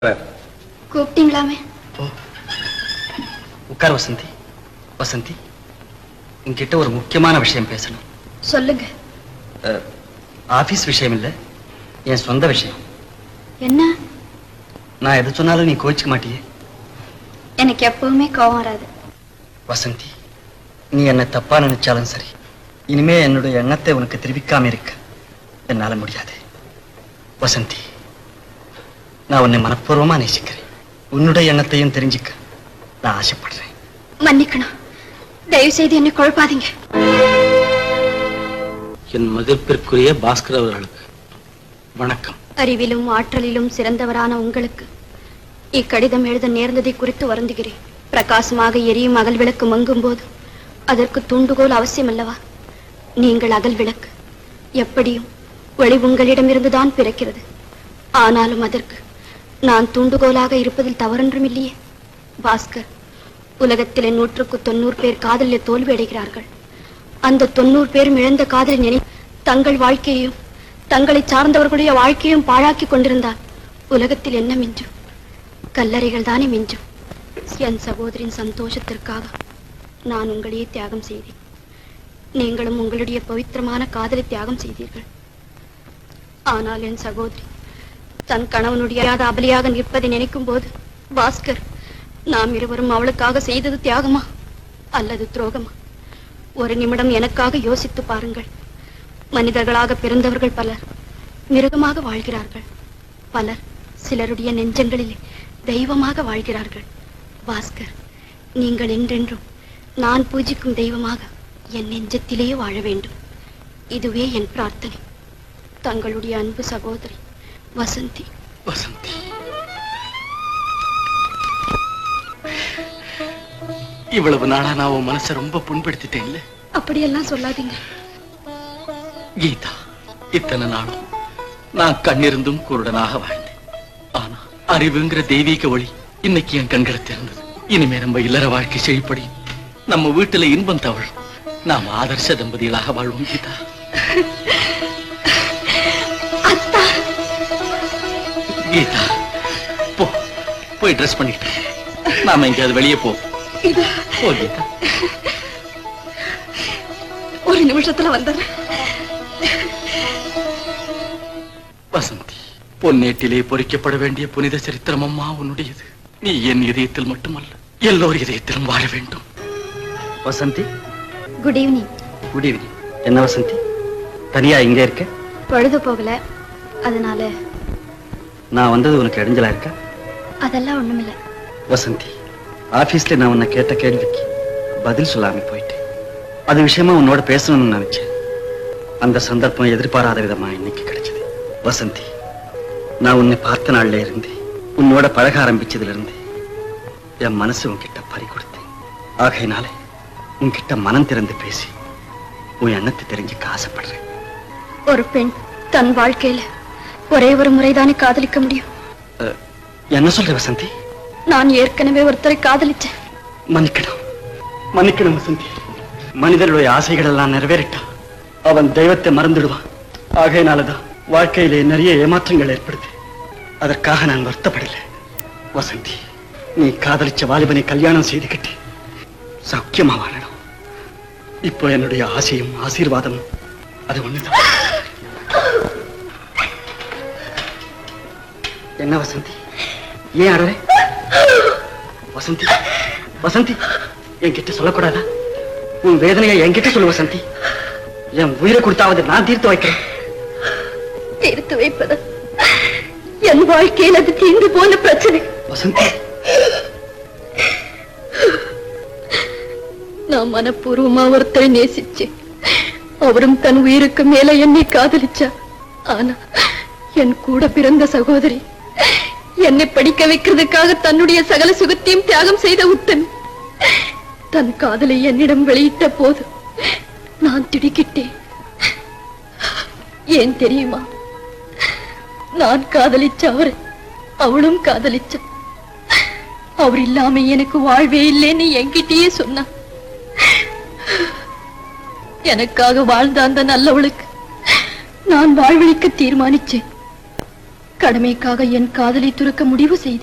கூப்பிட்டீங்களாமே ஓ உட்கார் வசந்தி வசந்தி உன்கிட்ட ஒரு முக்கியமான விஷயம் பேசணும் சொல்லுங்க அஹ், ஆபீஸ் விஷயம் இல்ல என் சொந்த விஷயம் என்ன நான் எது சொன்னாலும் நீ கோச்சிக்க மாட்டியே எனக்கு எப்பவுமே கோவம் வராது வசந்தி நீ என்ன தப்பா நினைச்சாலும் சரி இனிமே என்னுடைய எண்ணத்தை உனக்கு தெரிவிக்காம இருக்க என்னால முடியாது வசந்தி நான் உன்னை மனப்பூர்வமா நேசிக்கிறேன் உன்னுடைய எண்ணத்தையும் தெரிஞ்சுக்க நான் ஆசைப்படுறேன் மன்னிக்கணும் தயவு செய்து என்னை குழப்பாதீங்க என் மதிப்பிற்குரிய பாஸ்கர் அவர்களுக்கு வணக்கம் அறிவிலும் ஆற்றலிலும் சிறந்தவரான உங்களுக்கு இக்கடிதம் எழுத நேர்ந்ததை குறித்து வருந்துகிறேன் பிரகாசமாக எரியும் அகல் விளக்கு மங்கும் போது அதற்கு தூண்டுகோல் அவசியம் அல்லவா நீங்கள் அகல் விளக்கு எப்படியும் ஒளி உங்களிடமிருந்துதான் பிறக்கிறது ஆனாலும் அதற்கு நான் தூண்டுகோலாக இருப்பதில் தவறொன்றும் இல்லையே பாஸ்கர் உலகத்திலே நூற்றுக்கு தொண்ணூறு பேர் காதலில் தோல்வி அடைகிறார்கள் அந்த தொண்ணூறு பேரும் இழந்த காதலை நினை தங்கள் வாழ்க்கையையும் தங்களை சார்ந்தவர்களுடைய வாழ்க்கையும் பாழாக்கி கொண்டிருந்தால் உலகத்தில் என்ன மிஞ்சும் கல்லறைகள் தானே மிஞ்சும் என் சகோதரின் சந்தோஷத்திற்காக நான் உங்களையே தியாகம் செய்தேன் நீங்களும் உங்களுடைய பவித்திரமான காதலை தியாகம் செய்தீர்கள் ஆனால் என் சகோதரி தன் கணவனுடைய அபலியாக நிற்பதை நினைக்கும் போது பாஸ்கர் நாம் இருவரும் அவளுக்காக செய்தது தியாகமா அல்லது துரோகமா ஒரு நிமிடம் எனக்காக யோசித்து பாருங்கள் மனிதர்களாக பிறந்தவர்கள் பலர் மிருகமாக வாழ்கிறார்கள் பலர் சிலருடைய நெஞ்சங்களிலே தெய்வமாக வாழ்கிறார்கள் பாஸ்கர் நீங்கள் என்றென்றும் நான் பூஜிக்கும் தெய்வமாக என் நெஞ்சத்திலேயே வாழ வேண்டும் இதுவே என் பிரார்த்தனை தங்களுடைய அன்பு சகோதரி வசந்தி வசந்தி இவ்வளவு நாளா நான் உன் மனசை ரொம்ப புண்படுத்திட்டேன் இல்ல அப்படியெல்லாம் சொல்லாதீங்க கீதா இத்தனை நாளும் நான் கண்ணிருந்தும் குருடனாக வாழ்ந்தேன் ஆனா அறிவுங்கிற தெய்வீக ஒளி இன்னைக்கு என் கண்களை திறந்தது இனிமே நம்ம இல்லற வாழ்க்கை செழிப்படி நம்ம வீட்டுல இன்பம் தவழும் நாம் ஆதர்ச தம்பதிகளாக வாழ்வோம் கீதா கீதா போ போய் ட்ரெஸ் பண்ணிட்டு வா. நாம எங்கேயாவது வெளியே போ போ கீதா ஒரு நிமிஷத்துல வந்துடுறேன் வசந்தி பொன்னேட்டிலே பொறிக்கப்பட வேண்டிய புனித சரித்திரம் அம்மா உன்னுடையது நீ என் இதயத்தில் மட்டுமல்ல எல்லோர் இதயத்திலும் வாழ வேண்டும் Vasanthi good evening good evening என்ன வசந்தி தனியா இங்க இருக்க பொழுது போகல அதனால நான் வந்தது உனக்கு இடைஞ்சலா இருக்கா அதெல்லாம் ஒண்ணுமில்ல வசந்தி ஆபீஸ்ல நான் உன்னை கேட்ட கேள்விக்கு பதில் சொல்லாம போயிட்டேன் அது விஷயமா உன்னோட பேசணும்னு நினைச்சேன் அந்த சந்தர்ப்பம் எதிர்பாராத விதமா இன்னைக்கு கிடைச்சது வசந்தி நான் உன்னை பார்த்த நாள்ல இருந்து உன்னோட பழக ஆரம்பிச்சதுல இருந்து என் மனசு உன்கிட்ட பறி கொடுத்தேன் ஆகையினால உன்கிட்ட மனம் திறந்து பேசி உன் எண்ணத்தை தெரிஞ்சுக்க ஆசைப்படுறேன் ஒரு பெண் தன் வாழ்க்கையில ஒரே ஒரு முறைதானே காதலிக்க முடியும் அஹ், என்ன சொல்ற வசந்தி நான் ஏற்கனவே ஒருத்தரை காதலிச்சேன் மன்னிக்கணும் மன்னிக்கணும் வசந்தி மனிதனுடைய ஆசைகள் எல்லாம் நிறைவேறிட்டான் அவன் தெய்வத்தை மறந்துடுவான் ஆகையினாலதான் வாழ்க்கையிலே நிறைய ஏமாற்றங்கள் ஏற்படுது அதற்காக நான் வருத்தப்படல வசந்தி நீ காதலிச்ச வாலிபனை கல்யாணம் செய்துக்கிட்டு சௌக்கியமா வாழணும் இப்போ என்னுடைய ஆசையும் ஆசீர்வாதமும் அது ஒண்ணுதான் என்ன வசந்தி ஏன் அடவே வசந்தி வசந்தி என்கிட்ட சொல்லக்கூடாதா உன் வேதனையை என்கிட்ட சொல்லு வசந்தி என் உயிரை கொடுத்தாவது நான் தீர்த்து வைக்கிறேன் தீர்த்து வைப்பது என் வாழ்க்கையில் அது தீர்ந்து போன பிரச்சனை வசந்தி நான் மனப்பூர்வமா ஒருத்தரை நேசிச்சேன் அவரும் தன் உயிருக்கு மேல என்னை காதலிச்சா ஆனா என் கூட பிறந்த சகோதரி என்னை படிக்க வைக்கிறதுக்காக தன்னுடைய சகல சுகத்தையும் தியாகம் செய்த உத்தன் தன் காதலை என்னிடம் வெளியிட்ட போது நான் திடுக்கிட்டேன் ஏன் தெரியுமா நான் காதலிச்ச அவரை அவளும் காதலிச்ச அவர் இல்லாம எனக்கு வாழ்வே இல்லைன்னு என்கிட்டயே சொன்னா எனக்காக வாழ்ந்த அந்த நல்லவளுக்கு நான் வாழ்வழிக்க தீர்மானிச்சேன் கடமைக்காக என் காதலை துறக்க முடிவு செய்தேன்